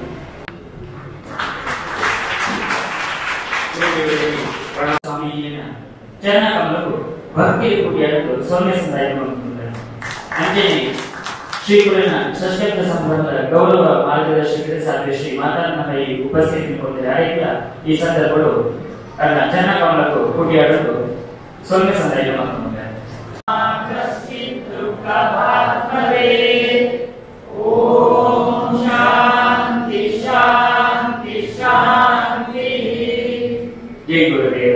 ಸ್ವಾಮಿಯ ಚರಣ ಕಮಲಗಳು ಭಕ್ತಿ ಕೂಡಿಯಾಡಲು ಸೊನ್ನೆ ಸಂದಾಯ ಮಾಡುತ್ತಿದ್ದಾರೆ ಅಂಜನೆ ಶ್ರೀಗುರುವಿನ ಸಶಕ್ತ ಸಂಬಂಧದ ಗೌರವ ಮಾರ್ಗದರ್ಶಕರೇ ಸಾಧ್ಯ ಶ್ರೀ ಮಾತಾಡನ ಈ ಉಪಸ್ಥಿತಿ ಕೊಟ್ಟಿದ್ದಾರೆ ಆಯ್ತಾ ಈ ಸಂದರ್ಭಗಳು ತನ್ನ ಚರಣ ಕಮಲಕ್ಕೂ ಕೂಡಿಯಾಡಲು ಸೊನ್ನೆ ಸಂದಾಯ ಮಾಡುತ್ತಿದ್ದಾರೆ ಓಂ ಶಾಂತಿ ಶಾಂತಿ ಶಾಂತಿ ಜೈ ಗುರುದೇವ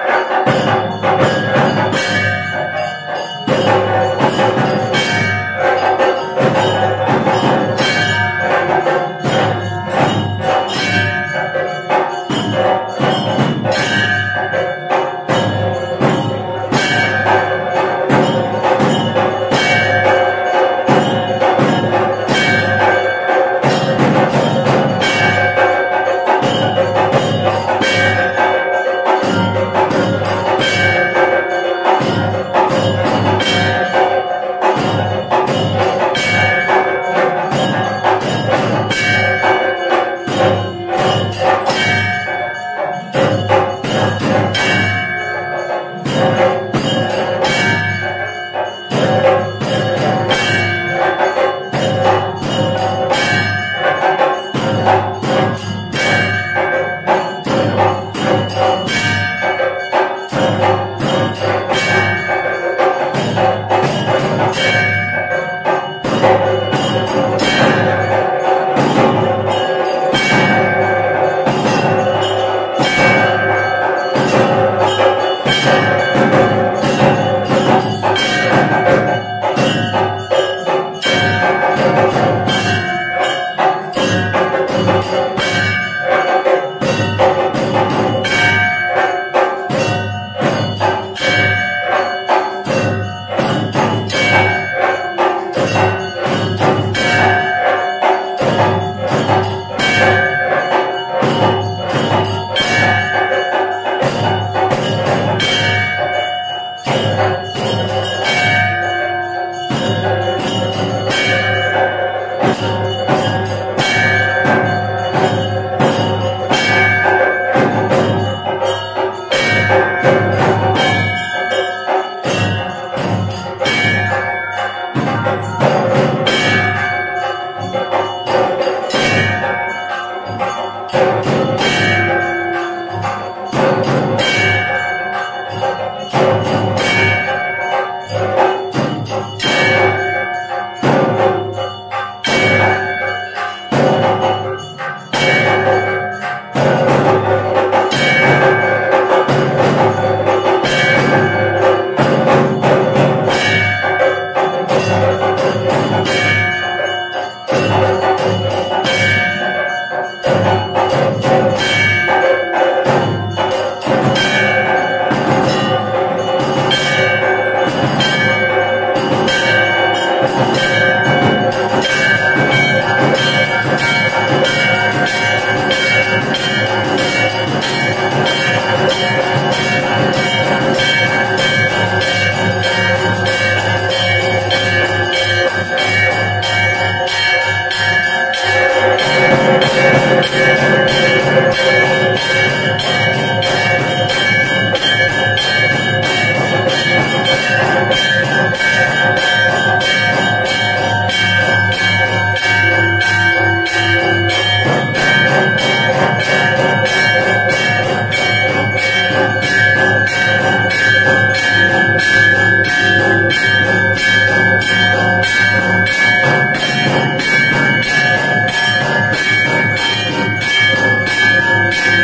ಿ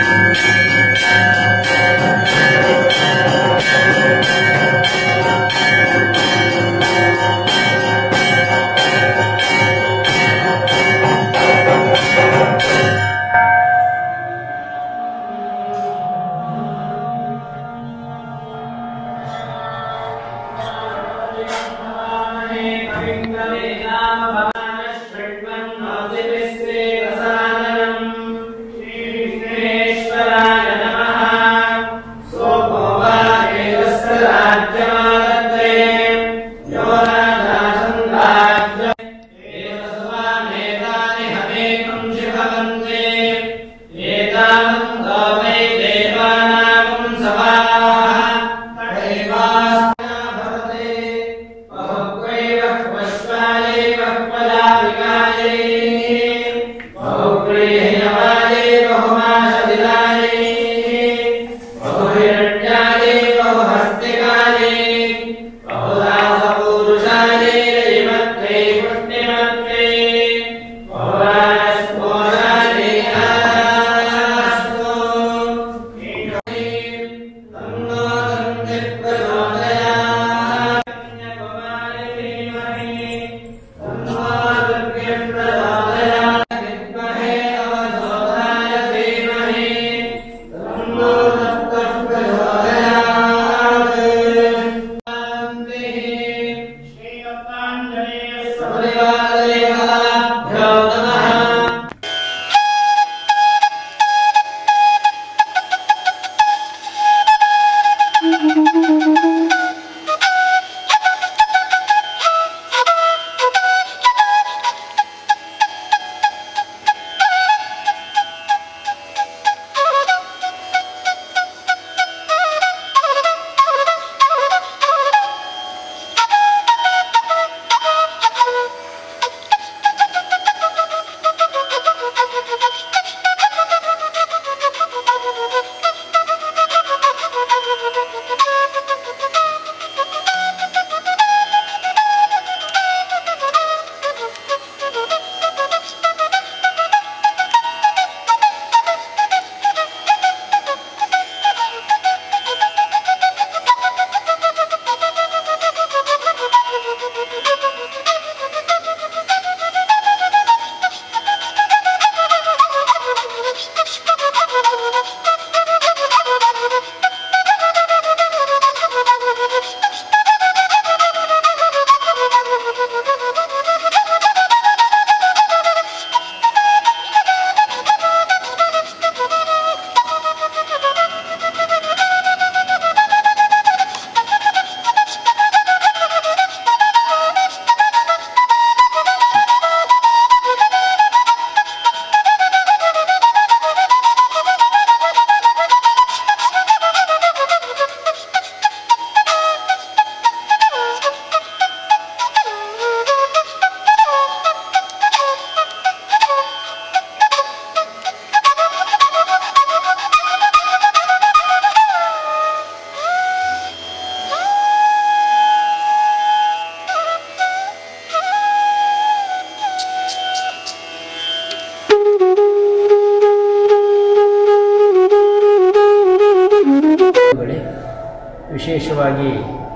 ವಿಶೇಷವಾಗಿ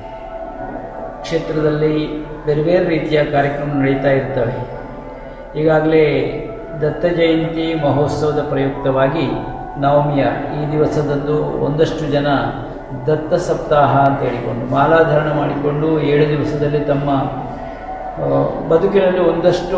ಕ್ಷೇತ್ರದಲ್ಲಿ ಬೇರೆ ಬೇರೆ ರೀತಿಯ ಕಾರ್ಯಕ್ರಮ ನಡೀತಾ ಇರ್ತವೆ ಈಗಾಗಲೇ ದತ್ತ ಜಯಂತಿ ಮಹೋತ್ಸವದ ಪ್ರಯುಕ್ತವಾಗಿ ನವಮಿಯ ಈ ದಿವಸದಂದು ಒಂದಷ್ಟು ಜನ ದತ್ತ ಸಪ್ತಾಹ ಅಂತ ಹೇಳಿಕೊಂಡು ಮಾಲಾಧಾರಣ ಮಾಡಿಕೊಂಡು ಏಳು ದಿವಸದಲ್ಲಿ ತಮ್ಮ ಆ, ಬದುಕಿನಲ್ಲಿ ಒಂದಷ್ಟು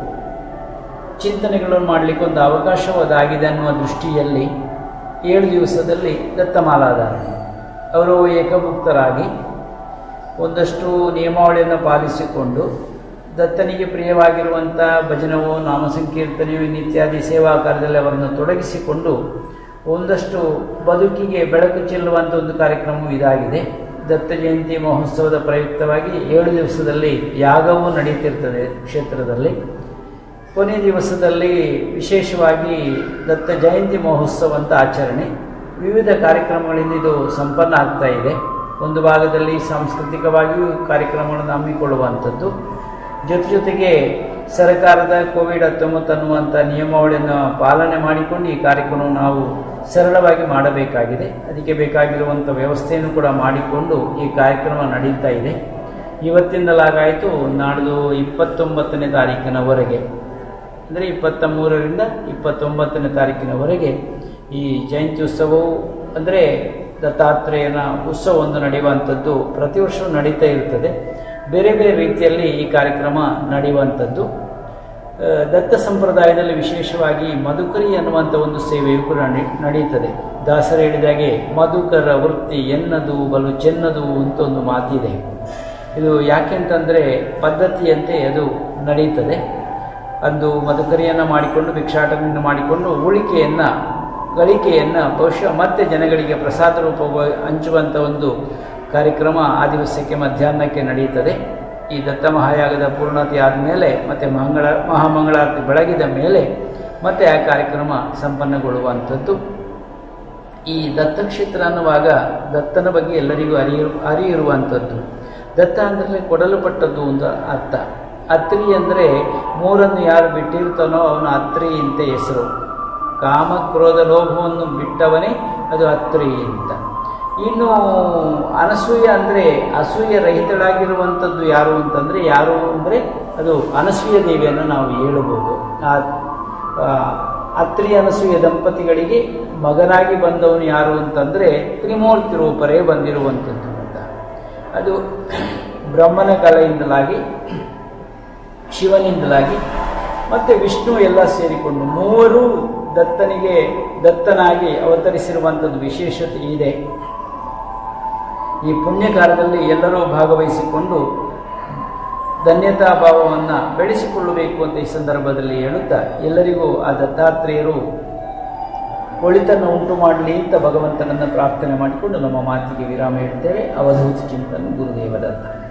ಚಿಂತನೆಗಳನ್ನು ಮಾಡಲಿಕ್ಕೆ ಒಂದು ಅವಕಾಶ ಅದಾಗಿದೆ ಅನ್ನುವ ದೃಷ್ಟಿಯಲ್ಲಿ ಏಳು ದಿವಸದಲ್ಲಿ ದತ್ತಮಾಲಾಧಾರಣೆ ಅವರು ಏಕಮುಕ್ತರಾಗಿ ಒಂದಷ್ಟು ನಿಯಮಾವಳಿಯನ್ನು ಪಾಲಿಸಿಕೊಂಡು ದತ್ತನಿಗೆ ಪ್ರಿಯವಾಗಿರುವಂಥ ಭಜನವೋ ನಾಮ ಸಂಕೀರ್ತನೆಯೋ ಇತ್ಯಾದಿ ಸೇವಾ ಕಾರ್ಯದಲ್ಲಿ ಅವರನ್ನು ತೊಡಗಿಸಿಕೊಂಡು ಒಂದಷ್ಟು ಬದುಕಿಗೆ ಬೆಳಕು ಚೆಲ್ಲುವಂಥ ಒಂದು ಕಾರ್ಯಕ್ರಮವು ಇದಾಗಿದೆ ದತ್ತ ಜಯಂತಿ ಮಹೋತ್ಸವದ ಪ್ರಯುಕ್ತವಾಗಿ ಏಳು ದಿವಸದಲ್ಲಿ ಯಾಗವೂ ನಡೀತಿರ್ತದೆ ಕ್ಷೇತ್ರದಲ್ಲಿ ಕೊನೆಯ ದಿವಸದಲ್ಲಿ ವಿಶೇಷವಾಗಿ ದತ್ತ ಜಯಂತಿ ಮಹೋತ್ಸವ ಅಂತ ಆಚರಣೆ ವಿವಿಧ ಕಾರ್ಯಕ್ರಮಗಳಿಂದ ಇದು ಸಂಪನ್ನ ಆಗ್ತಾ ಇದೆ ಒಂದು ಭಾಗದಲ್ಲಿ ಸಾಂಸ್ಕೃತಿಕವಾಗಿಯೂ ಕಾರ್ಯಕ್ರಮಗಳನ್ನು ಹಮ್ಮಿಕೊಳ್ಳುವಂಥದ್ದು ಜೊತೆ ಜೊತೆಗೆ ಸರ್ಕಾರದ ಕೋವಿಡ್ ಹತ್ತೊಂಬತ್ತು ಅನ್ನುವಂಥ ನಿಯಮಾವಳಿಯನ್ನು ಪಾಲನೆ ಮಾಡಿಕೊಂಡು ಈ ಕಾರ್ಯಕ್ರಮವನ್ನು ನಾವು ಸರಳವಾಗಿ ಮಾಡಬೇಕಾಗಿದೆ ಅದಕ್ಕೆ ಬೇಕಾಗಿರುವಂಥ ವ್ಯವಸ್ಥೆಯನ್ನು ಕೂಡ ಮಾಡಿಕೊಂಡು ಈ ಕಾರ್ಯಕ್ರಮ ನಡೀತಾ ಇದೆ ಇವತ್ತಿಂದಲಾಗಾಯಿತು ನಾಡ್ದು ಇಪ್ಪತ್ತೊಂಬತ್ತನೇ ತಾರೀಕಿನವರೆಗೆ ಅಂದರೆ ಇಪ್ಪತ್ತ ಮೂರರಿಂದ ಇಪ್ಪತ್ತೊಂಬತ್ತನೇ ತಾರೀಕಿನವರೆಗೆ ಈ ಜಯಂತಿ ಉತ್ಸವವು ಅಂದರೆ ದತ್ತಾತ್ರೇಯನ ಉತ್ಸವವೊಂದು ನಡೆಯುವಂಥದ್ದು ಪ್ರತಿ ವರ್ಷವೂ ನಡೀತಾ ಇರ್ತದೆ ಬೇರೆ ಬೇರೆ ರೀತಿಯಲ್ಲಿ ಈ ಕಾರ್ಯಕ್ರಮ ನಡೆಯುವಂಥದ್ದು ಆ, ದತ್ತ ಸಂಪ್ರದಾಯದಲ್ಲಿ ವಿಶೇಷವಾಗಿ ಮಧುಕರಿ ಅನ್ನುವಂಥ ಒಂದು ಸೇವೆಯು ಕೂಡ ನಡೆ- ನಡೆಯುತ್ತದೆ ದಾಸರು ಹೇಳಿದಾಗೆ ಮಧುಕರ ವೃತ್ತಿ ಎನ್ನದು ಬಲು ಚೆನ್ನದು ಅಂತ ಒಂದು ಮಾತಿದೆ ಇದು ಯಾಕೆಂತಂದರೆ ಪದ್ಧತಿಯಂತೆ ಅದು ನಡೆಯುತ್ತದೆ ಅಂದು ಮಧುಕರಿಯನ್ನು ಮಾಡಿಕೊಂಡು ಭಿಕ್ಷಾಟನೆಯನ್ನು ಮಾಡಿಕೊಂಡು ಉಳಿಕೆಯನ್ನು ಗಳಿಕೆಯನ್ನು ಬಹುಶಃ ಮತ್ತೆ ಜನಗಳಿಗೆ ಪ್ರಸಾದ ರೂಪವಾಗಿ ಹಂಚುವಂಥ ಒಂದು ಕಾರ್ಯಕ್ರಮ ಆ ದಿವಸಕ್ಕೆ ಮಧ್ಯಾಹ್ನಕ್ಕೆ ನಡೆಯುತ್ತದೆ ಈ ದತ್ತ ಮಹಾಯಾಗದ ಪೂರ್ಣತೆ ಆದಮೇಲೆ ಮತ್ತು ಮಂಗಳ ಮಹಾಮಂಗಳಾರತಿ ಬೆಳಗಿದ ಮೇಲೆ ಮತ್ತೆ ಆ ಕಾರ್ಯಕ್ರಮ ಸಂಪನ್ನಗೊಳ್ಳುವಂಥದ್ದು ಈ ದತ್ತಕ್ಷೇತ್ರ ಅನ್ನುವಾಗ ದತ್ತನ ಬಗ್ಗೆ ಎಲ್ಲರಿಗೂ ಅರಿಯ ಅರಿಯಿರುವಂಥದ್ದು ದತ್ತ ಅಂದರೆ ಕೊಡಲುಪಟ್ಟದ್ದು ಅಂತ ಅರ್ಥ ಅತ್ರಿ ಅಂದರೆ ಮೂರನ್ನು ಯಾರು ಬಿಟ್ಟಿರ್ತಾನೋ ಅವನು ಅತ್ರಿ ಅಂತ ಹೆಸರು ಕಾಮ ಕ್ರೋಧ ಲೋಭವನ್ನು ಬಿಟ್ಟವನೇ ಅದು ಅತ್ರಿ ಅಂತ ಇನ್ನು ಅನಸೂಯ ಅಂದರೆ ಅಸೂಯ ರಹಿತಳಾಗಿರುವಂಥದ್ದು ಯಾರು ಅಂತಂದರೆ ಯಾರು ಅಂದರೆ ಅದು ಅನಸೂಯ ದೇವಿಯನ್ನು ನಾವು ಹೇಳಬಹುದು ಆ ಆ, ಅತ್ರಿ ಅನಸೂಯ ದಂಪತಿಗಳಿಗೆ ಮಗನಾಗಿ ಬಂದವನು ಯಾರು ಅಂತಂದರೆ ತ್ರಿಮೂರ್ತಿ ರೂಪರೇ ಬಂದಿರುವಂಥದ್ದು ಅಂತ ಅದು ಬ್ರಹ್ಮನ ಕಲೆಯಿಂದಲಾಗಿ ಶಿವನಿಂದಲಾಗಿ ಮತ್ತು ವಿಷ್ಣು ಎಲ್ಲ ಸೇರಿಕೊಂಡು ಮೂವರು ದತ್ತನಿಗೆ ದತ್ತನಾಗಿ ಅವತರಿಸಿರುವಂಥದ್ದು ವಿಶೇಷತೆ ಇದೆ ಈ ಪುಣ್ಯಕಾಲದಲ್ಲಿ ಎಲ್ಲರೂ ಭಾಗವಹಿಸಿಕೊಂಡು ಧನ್ಯತಾ ಭಾವವನ್ನು ಬೆಳೆಸಿಕೊಳ್ಳಬೇಕು ಅಂತ ಈ ಸಂದರ್ಭದಲ್ಲಿ ಹೇಳುತ್ತಾ ಎಲ್ಲರಿಗೂ ಆ ದತ್ತಾತ್ರೇಯರು ಒಳಿತನ್ನು ಉಂಟು ಮಾಡಲಿ ಅಂತ ಭಗವಂತನನ್ನು ಪ್ರಾರ್ಥನೆ ಮಾಡಿಕೊಂಡು ನಮ್ಮ ಮಾತಿಗೆ ವಿರಾಮ ಇಡ್ತೇವೆ ಅವಧೂತ ಚಿಂತನೆ ಗುರುದೇವದತ್ತ